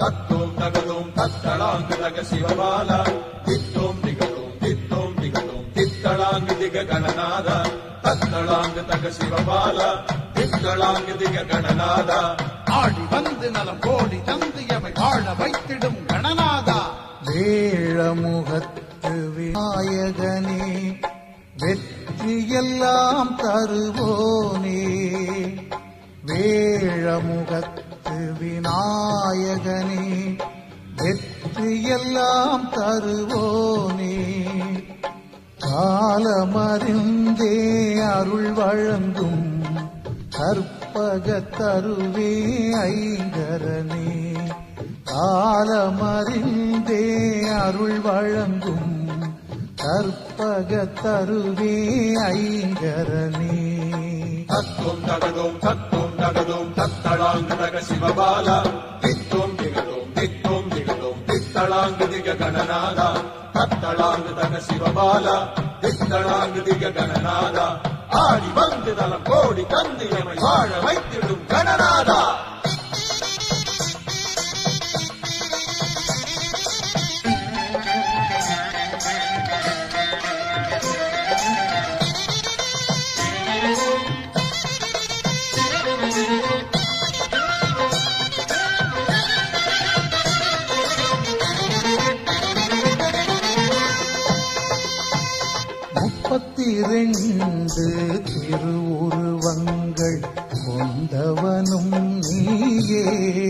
தத்தோம் தகதோம் தத்தளாங்கு தக சிவபால தித்தோம் திகதோம் தித்தோம் திகதோம் தித்தளாங்கு திக கணநாத தத்தளாங்கு தக சிவபால தித்தளாங்கு திக கணநாத ஆடி வந்து நலம் கோடி தந்து எமை வாழ வைத்திடும் கணநாதா வேழமுகத்து விநாயகனே வெற்றியெல்லாம் தருவோனே வேழமுகத்து விநாயகனே வெற்றியெல்லாம் தருவோனே காலமறிந்தே அருள் வழங்கும் கற்பக தருவே ஐங்கரனே காலமறிந்தே அருள் வழங்கும் கற்பக தருவே ஐங்கரனே தத்தோம் தகதோம் தத்தோம் தகதோம் தத்தளாங்கு தக சிவபால தித்தோம் திகதோம் தித்தோம் திகதோம் தித்தளாங்கு திக கணநாத தத்தளாங்கு தக சிவபால தித்தளாங்கு திக கணநாத ஆடி வந்து நலம் கோடி தந்து எமை வாழ வைத்திடும் கணநாதா முப்பத்தி ரெண்டு திருவுருவங்கள் கொண்டவனும் நீயே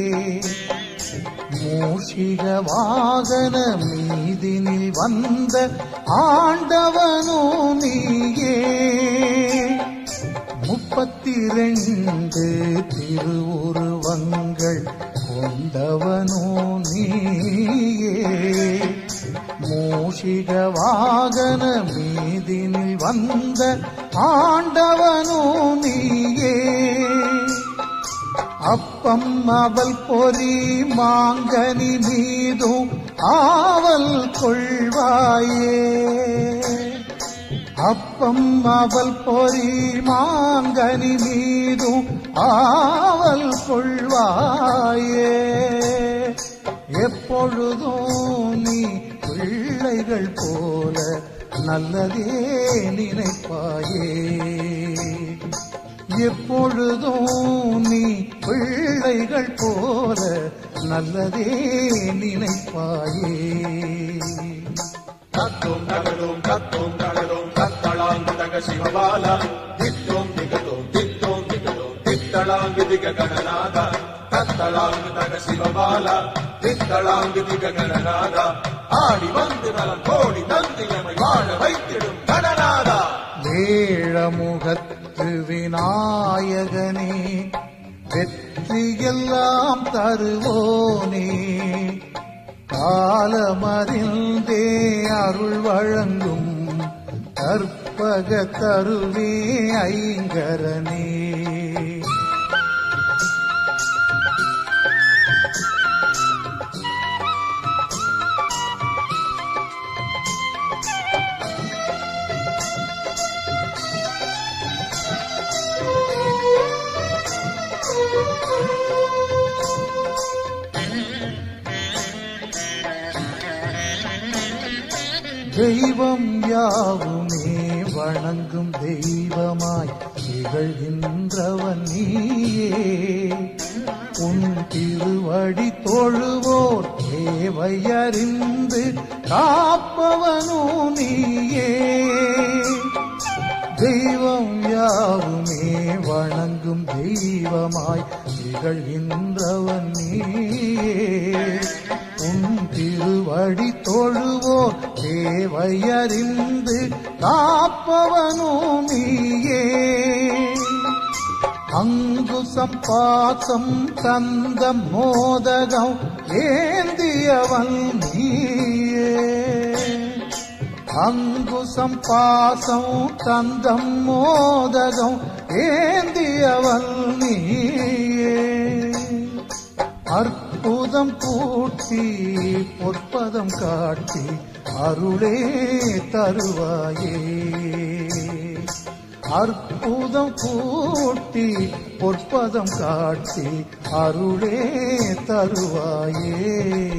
மூஷிக வாகன மீதினில் வந்த ஆண்டவனும் நீயே முப்பத்தி ரெண்டு திருவுருவங்கள் கொண்டவனோ நீயே மூஷிக வாகன மீதினில் வந்த ஆண்டவனோ நீயே அப்பம் அவள் பொறி மாங்கனி மீதும் ஆவல் கொள்வாயே அப்பம் அவள் பொறி மாங்கனி மீதும் ஆவல் கொள்வாயே எப்பொழுதும் நீ பிள்ளைகள் போல நல்லதே நினைப்பாயே எப்பொழுதும் நீ பிள்ளைகள் போல நல்லதே நினைப்பாயே தத்தோம் தகதோம் தத்தோம் தகதோம் தத்தளாங்கு தக சிவபால தித்தோம் திகதோம் தித்தோம் திகதோம் தித்தளாங்கு திக கணநாத தத்தளாங்கு தக சிவபால தித்தளாங்கு திக கணநாத ஆடி வந்து நலம் கோடி தந்து எமை வாழ வைத்திடும் கணநாதா வேழமுகத்து விநாயகனே வெற்றியெல்லாம் தருவோனே காலமறிந்தே அருள் வழங்கும் கற்பக தருவே ஐங்கரனே தெய்வம் யாவுமே வணங்கும் தெய்வமாய் திகழ்கின்றவன் நீயே உன் திருவடி தொழுவோர் தேவையறிந்து காப்பவனோ நீயே தெய்வம் யாவுமே வணங்கும் தெய்வமாய் திகழ்கின்றவன் நீயே உன் திருவடி தொழுவோர் தேவையறிந்து காப்பவனோ நீயே அங்குசம் பாசம் தந்த மோதகம் ஏந்தியவன் நீயே அங்குசம் பாசம் தந்தம் மோதகம் ஏந்தியவள் நீயே அற்புதம் கூட்டி பொற்பதம் காட்டி அருளே தருவாயே அற்புதம் கூட்டி பொற்பதம் காட்டி அருளே தருவாயே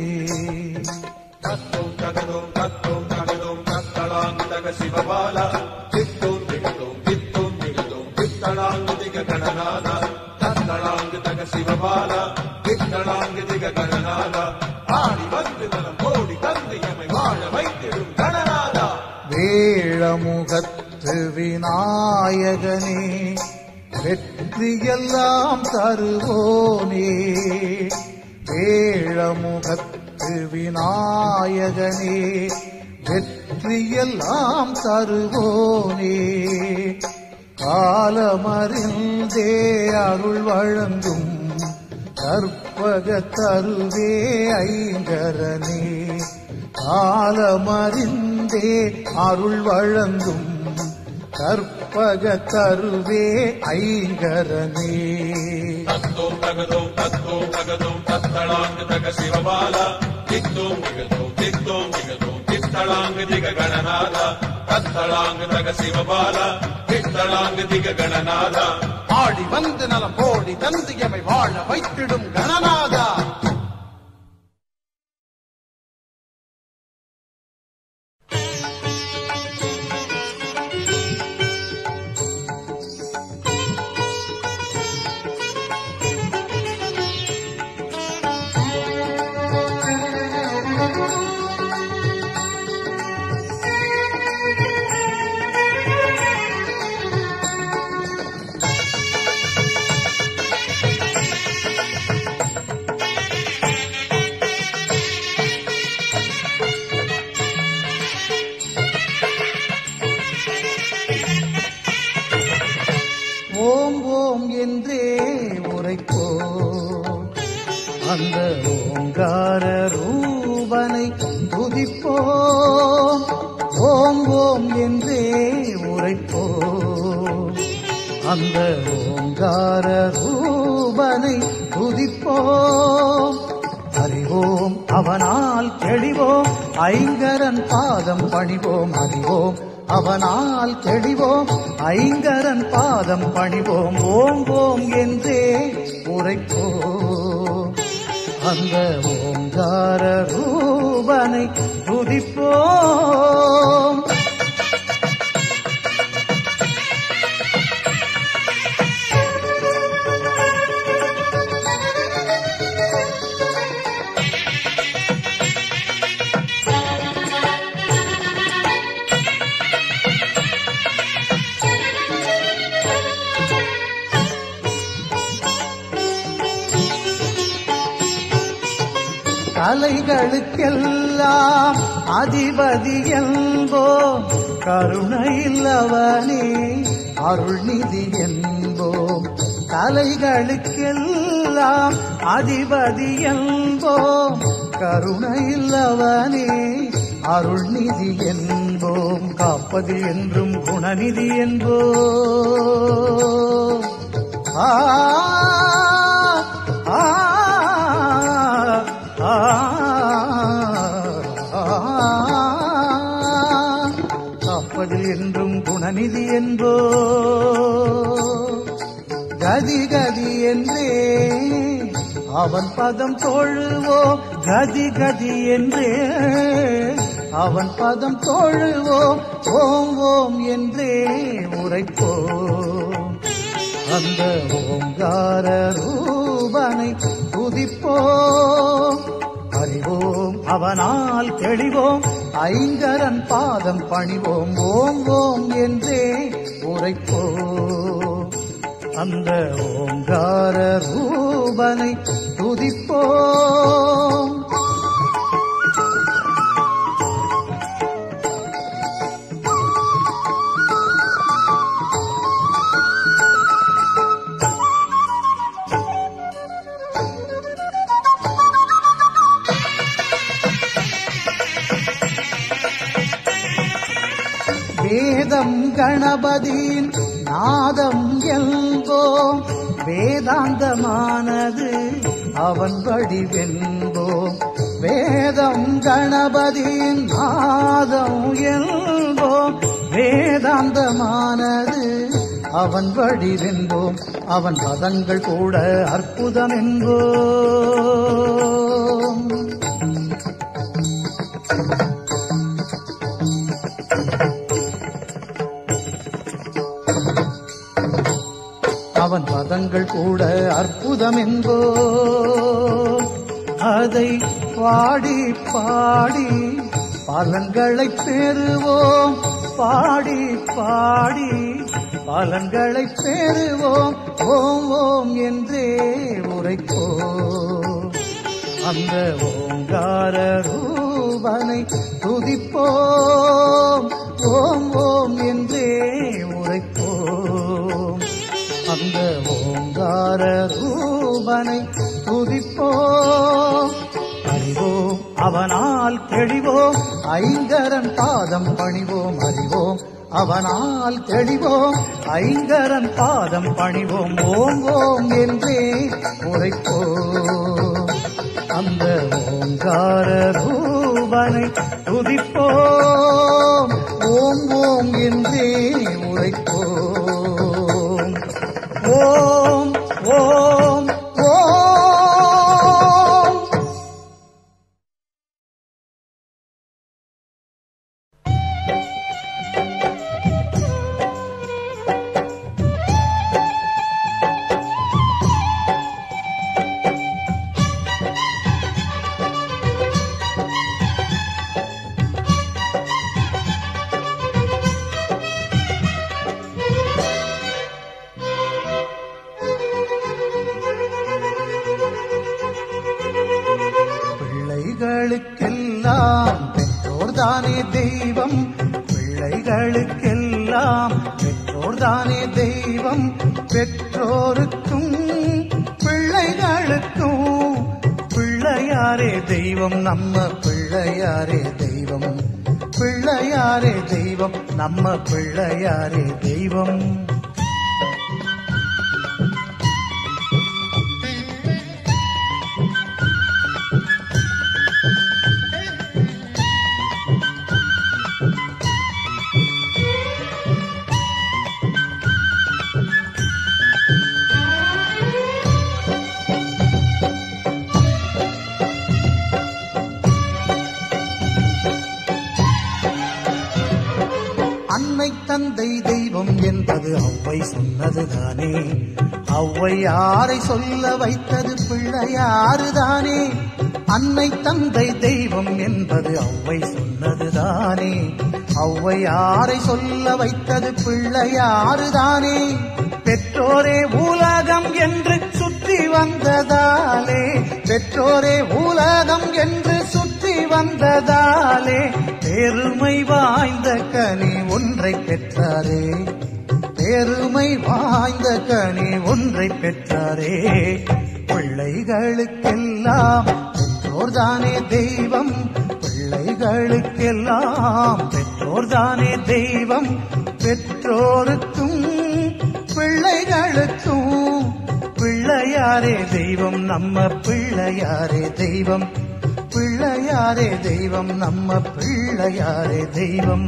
தத்தும் தகதும் தத்தும் தகதும் தத்தளாங்கு தக சிவபால தித்தும் திகதும் தித்தும் திகதும் தித்தளாங்கு திக கணநாத தத்தளாங்கு தக சிவபால தித்தளாங்கு திக கணநாத ஆடி வந்து நலம் கோடி தந்தை எமை வாழ வைத்திடும் கணநாதா வேழமுகத்து விநாயகனே வெற்றியெல்லாம் தருவோனே வேழமுகத்து விநாயகனே வெற்றியெல்லாம் தருவோனே காலமறிந்தே அருள் வழங்கும் கற்பக தருவே ஐங்கரனே காலமறிந்தே அருள் வழங்கும் கற்பக தருவே ஐங்கரனே தத்தும் தகதும் தத்தும் தகதும் தத்தளாங்கு தக சிவபால தித்தும் திகதும் தித்தும் திகதும் தித்தளாங்கு திக கணநாத தத்தளாங்கு தக சிவபால தித்தளாங்கு திக கணநாத ஆடி வந்து நலம் கோடி தந்து எமை வாழ வைத்திடும் கணநாதா ஓம் ஓம் என்றே உரைப்போம் அந்த ஓங்கார ரூபனை துதிப்போம் ஓம் ஓம் என்றே உரைப்போம் அந்த ஓங்கார ரூபனை துதிப்போம் அறிவோம் அவனால் தெளிவோம் ஐங்கரன் பாதம் பணிவோம் அறிவோம் அவனால் தெளிவோம் ஐங்கரன் பாதம் பணிவோம் ஓம் ஓம் என்றே உரைப்போம் அந்த ஓங்கார ரூபனை துதிப்போம் கலைகளுக்கெல்லாம் அதிபதி என்போம் கருணையில்லவனே அருள்நிதி என்போம் கலைகளுக்கெல்லாம் அதிபதி என்போம் கருணையில்லவனே அருள்நிதி என்போம் காப்பது என்றும் குணநிதி என்போம் ஆ ஆ ஆ காப்பதில் என்றும் குணநிதி என்போ கதி கதி என்றே அவன் பதம் தொழுவோம் கதி கதி என்றே அவன் பதம் தொழுவோம் ஓம் ஓம் என்றே உரைப்போம் அந்த ஓங்கார ரூபனை துதிப்போம் அறிவோம் அவனால் தெளிவோம் ஐங்கரன் பாதம் பணிவோம் ஓம் ஓம் என்றே உரைப்போம் அந்த ஓங்கார ரூபனை துதிப்போம் வேதம் கணபதியின் நாதம் என்போம் வேதாந்தமானது அவன் வடிவென்போம் வேதம் கணபதியின் நாதம் என்போம் வேதாந்தமானது அவன் வடிவென்போம் அவன் பதங்கள் கூட அற்புதம் என்போம் அவன் பதங்கள் கூட அற்புதம் என்போ அதை பாடி பாடி பலன்களை பெறுவோம் பாடி பாடி பலன்களை பெறுவோம் ஓம் ஓம் என்றே உரைப்போம் அந்த ஓங்கார ரூபனை துதிப்போம் ஓம் ஓம் என்றே உரைப்போம் அந்த ஓங்கார ரூபனை துதிப்போம் அறிவோம் அவனால் தெளிவோம் ஐங்கரன் பாதம் பணிவோம் அறிவோம் அவனால் தெளிவோம் ஐங்கரன் பாதம் பணிவோம் ஓம் ஓம் என்றே உரைப்போம் அந்த ஓங்கார ரூபனை துதிப்போம் ஓம் ஓம் என்றே உரைப்போம் ஓம் ஓம் ஓம் பிள்ளைகளுக்கெல்லாம் பெற்றோர் தானே தெய்வம் பிள்ளைகளுக்கெல்லாம் பெற்றோர் தானே தெய்வம் பெற்றோருக்கும் பிள்ளைகளுக்கும் பிள்ளையாரே தெய்வம் நம்ம பிள்ளையாரே தெய்வம் பிள்ளையாரே தெய்வம் நம்ம பிள்ளையாரே தெய்வம் அன்னை தந்தை தெய்வம் என்பது ஔவை சொன்னதுதானே ஔவை யாரை சொல்ல வைத்தது பிள்ளையாறுதானே அன்னை தந்தை தெய்வம் என்பது ஔவை சொன்னதுதானே ஔவை யாரை சொல்ல வைத்தது பிள்ளையாறுதானே பெற்றோரே உலகம் என்று சுற்றி வந்ததாலே பெற்றோரே உலகம் என்று சுற்றி வந்ததாலே பெருமை வாய்ந்த கனி ஒன்றை பெற்றாரே பெருமை வாய்ந்த கனி ஒன்றை பெற்றாரே பிள்ளைகளுக்கெல்லாம் பெற்றோர்தானே தெய்வம் பிள்ளைகளுக்கெல்லாம் பெற்றோர்தானே தெய்வம் பெற்றோருக்கும் பிள்ளைகளுக்கும் பிள்ளையாரே தெய்வம் நம்ம பிள்ளையாரே தெய்வம் பிள்ளையாரே தெய்வம் நம்ம பிள்ளையாரே தெய்வம்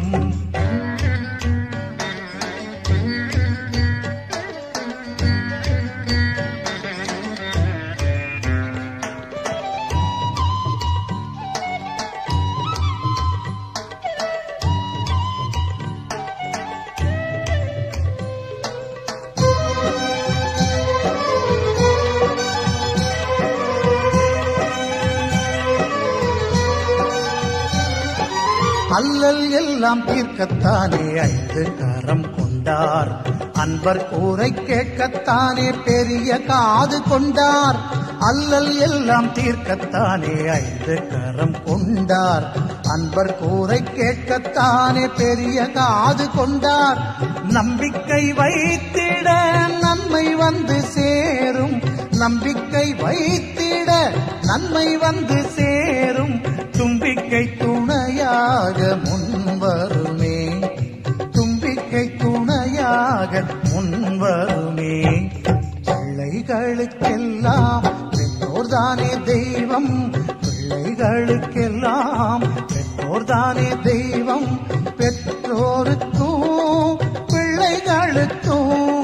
அல்லல் எல்லாம் தீர்க்கத்தானே ஐந்து கரம் கொண்டார் அன்பர் கூரை கேட்கத்தானே பெரிய காது கொண்டார் அல்லல் எல்லாம் தீர்க்கத்தானே ஐந்து கரம் கொண்டார் அன்பர் கூரை கேட்கத்தானே பெரிய காது கொண்டார் நம்பிக்கை வைத்திட நன்மை வந்து சேரும் நம்பிக்கை வைத்திட நன்மை வந்து சேரும் தும்பிக்கை துணையாக முன்வருமே தும்பிக்கை துணையாக முன்வருமே பிள்ளைகளுக்கெல்லாம் பெற்றோர்தானே தெய்வம் பிள்ளைகளுக்கெல்லாம் பெற்றோர்தானே தெய்வம் பெற்றோருக்கும் பிள்ளைகளுக்கும்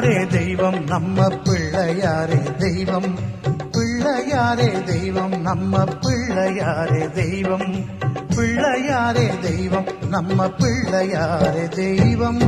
பிள்ளையாரே தெய்வம் நம்ம பிள்ளையாரே தெய்வம் பிள்ளையாரே தெய்வம் நம்ம பிள்ளையாரே தெய்வம் பிள்ளையாரே தெய்வம் நம்ம பிள்ளையாரே தெய்வம்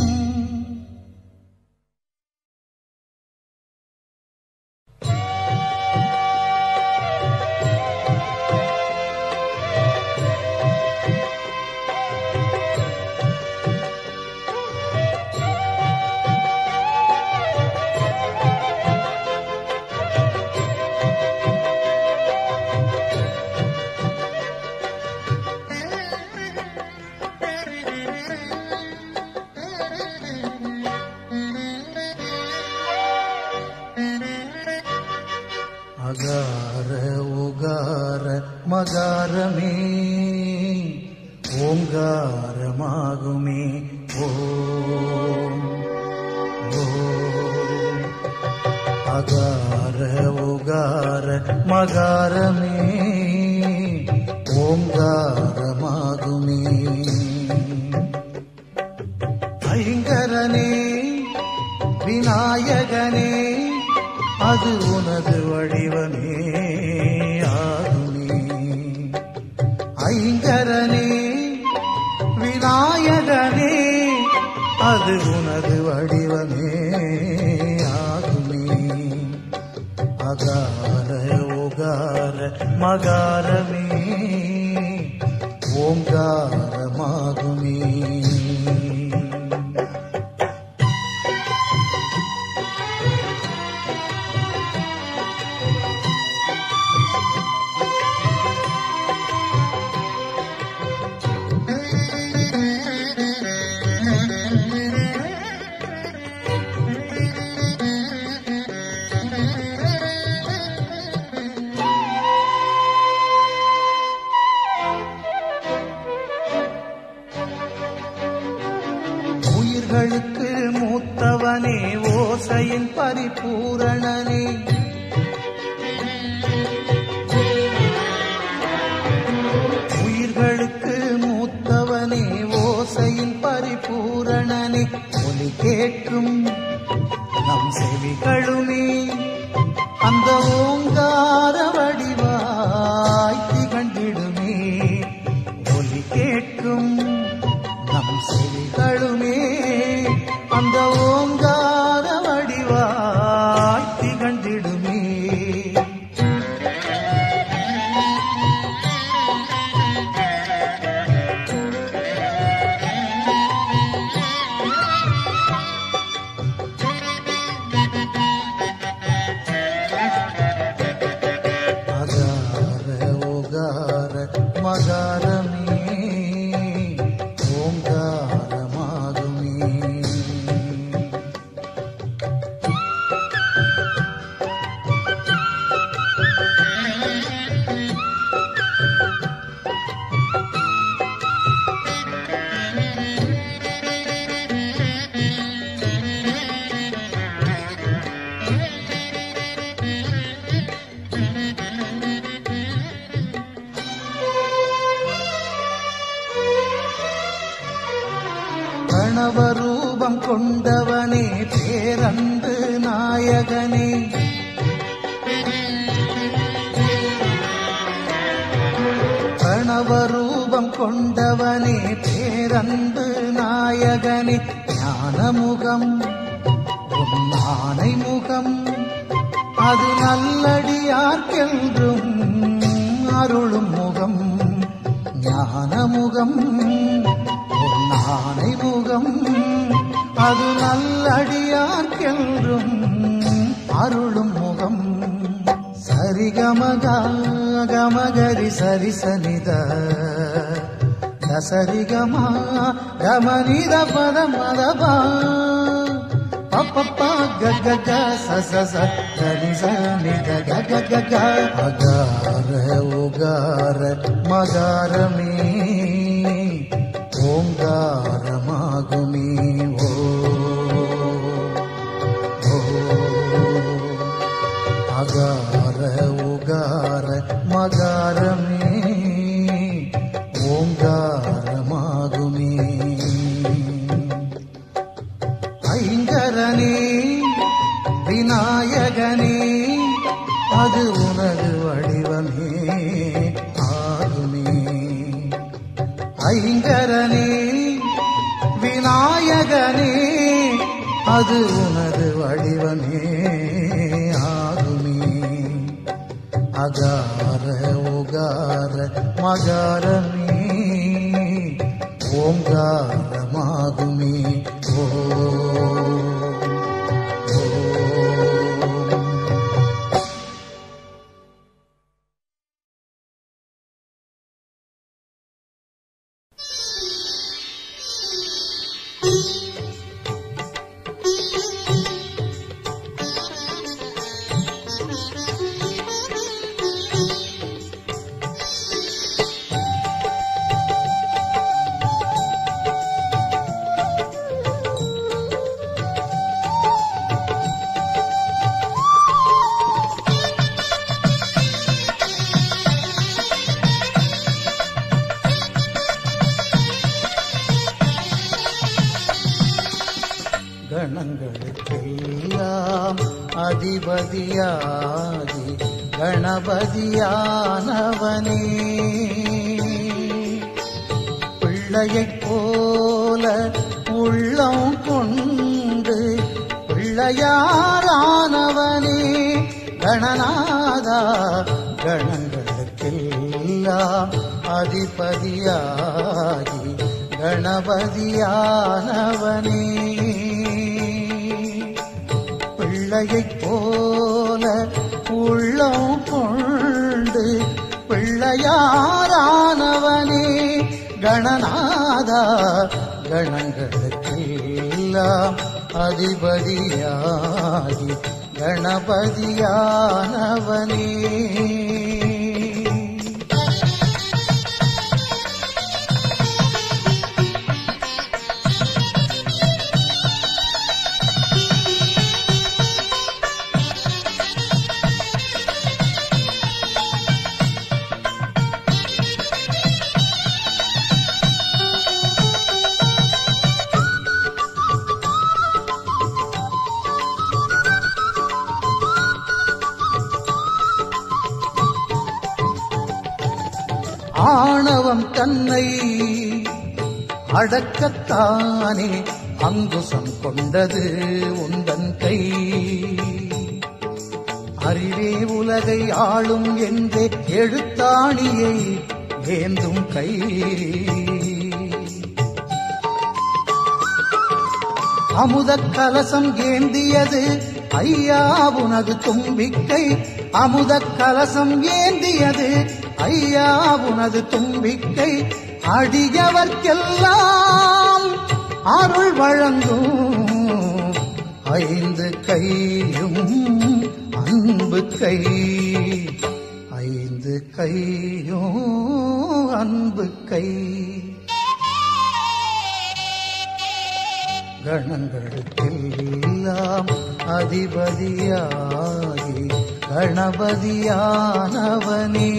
அகார உகார மகாரமே ஓங்காரமாகுமே ஓம் ஓம் அகார உகார மகாரமே ஓங்காரமாகுமே ஐங்கரனே விநாயகனே அது உனது வடிவமே ஆகுமே ஐங்கரனே விநாயகனே அது உனது வடிவமே ஆகுமே அகார உகார மகாரமே ஓங்காரமாகுமே உயிர்களுக்கு மூத்தவனே ஓசையின் பரிபூரணனே உயிர்களுக்கு மூத்தவனே ஓசையின் பரிபூரணனே ஒலி கேட்கும் நம் செவிகளுமே அந்த ஓங்கார வடிவாய் திகழ்ந்திடுமே ஒலி கேட்கும் நம் செவிகளுமே அந்த ஓங்கார வடிவாய் திகழ்ந்திடுமே அகார உகார மகாரமே ஓங்காரமாகுமே பிரணவரூபம் கொண்டவனே பேரன்பு நாயகனே பிரணவரூபம் கொண்டவனே பேரன்பு நாயகனே ஞானமுகம் உன் ஆணை முகம் அது நல்லடியார்க்கென்றும் அருளும் முகம் ஞானமுகம் உன் ஆணை முகம் அது நல்லடியார்க்கென்றும் அருளும் முகம் சரிகமக கமகரி சரிசனித சரிகமா கமனித பத மதபா பப்பப்பா கக க ச ச ச தனி ச நி க க க க க அகார உகார மகாரமே ஓங்காரமாகுமே ஓ ஓ அகார உகார மகாரமே ஓங்காரமாகுமே ஐங்கரனே அது உனது வடிவமே ஆகுமே அகார உகார மகாரமே ஓங்காரமாகுமே ஓ கணங்களுக்கெல்லாம் அதிபதியாகி கணபதியானவனே பிள்ளையைப் போல உள்ளம் கொண்டு பிள்ளையாரானவனே கணநாதா கணங்களுக்கெல்லாம் அதிபதியாகி கணபதியானவனே பிள்ளையைப் போல உள்ளம் கொண்டு பிள்ளையாரானவனே கணநாதா கணங்களுக்கெல்லாம் அதிபதியாகி கணபதியானவனே ஆணவம் தன்னை அடக்கத்தானே அங்குசம் கொண்டது உந்தன் கை அறிவே உலகை ஆளும் என்றே எழுத்தாணியை ஏந்தும் கை அமுதக் கலசம் ஏந்தியது ஐயா உனது தும்பிக்கை அமுதக் கலசம் ஏந்தியது ஐயா உனது தும்பிக்கை அடியவர்க்கெல்லாம் அருள் வழங்கும் ஐந்து கையும் அன்பு கை ஐந்து கையும் அன்பு கை கணங்களுக்கெல்லாம் அதிபதியாகி கணபதியானவனே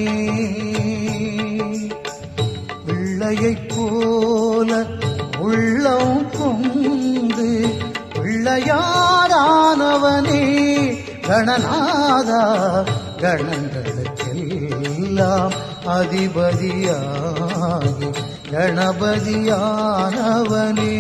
பிள்ளையைப் போல உள்ளம் கொண்டு பிள்ளையாரானவனே கணநாதா கணங்களுக்கெல்லாம் அதிபதியாகி கணபதியானவனே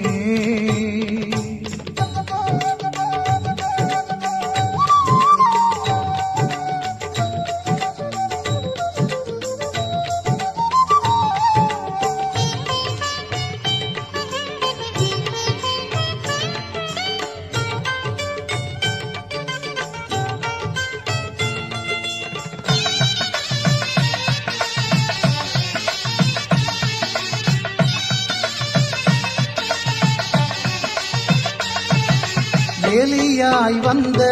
எலியாய் வந்த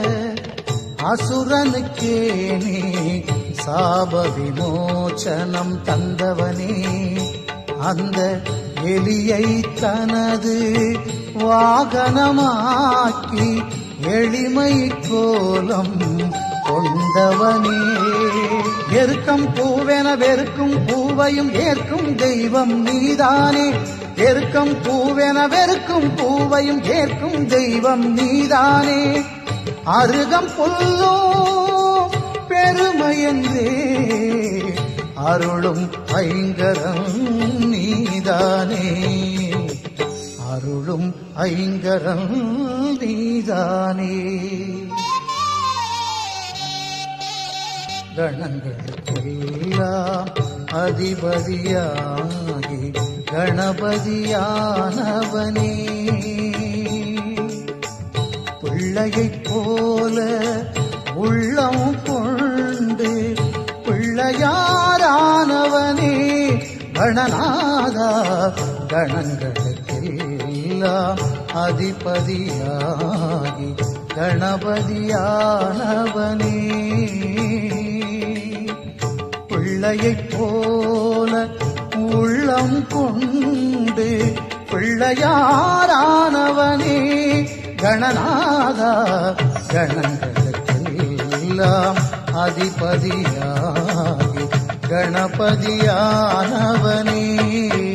அசுரனுக்கே நீ சாப விமோச்சனம் தந்தவனே அந்த எலியை தனது வாகனமாக்கி எளிமை கோலம் கொண்டவனே எருக்கம் பூவென வெறுக்கும் பூவையும் ஏற்கும் தெய்வம் நீதானே எருக்கம் பூவென வெறுக்கும் பூவையும் ஏற்கும் தெய்வம் நீதானே அருகம் புல்லோ பெருமையென்றே அருளும் ஐங்கரம் நீதானே அருள் அருளும் ஐங்கரம் நீதானே கணங்களுக்கெல்லாம் அதிபதியாகி கணபதியானவனே பிள்ளையைப் போல உள்ளம் கொண்டு பிள்ளையாரானவனே கணநாதா கணங்களுக்கெல்லாம் அதிபதியாகி கணபதியானவனே பிள்ளையைப் போல உள்ளம் கொண்டு பிள்ளையாரானவனே கணநாதா கணங்களுக்கெல்லாம் அதிபதியாகி கணபதியானவனே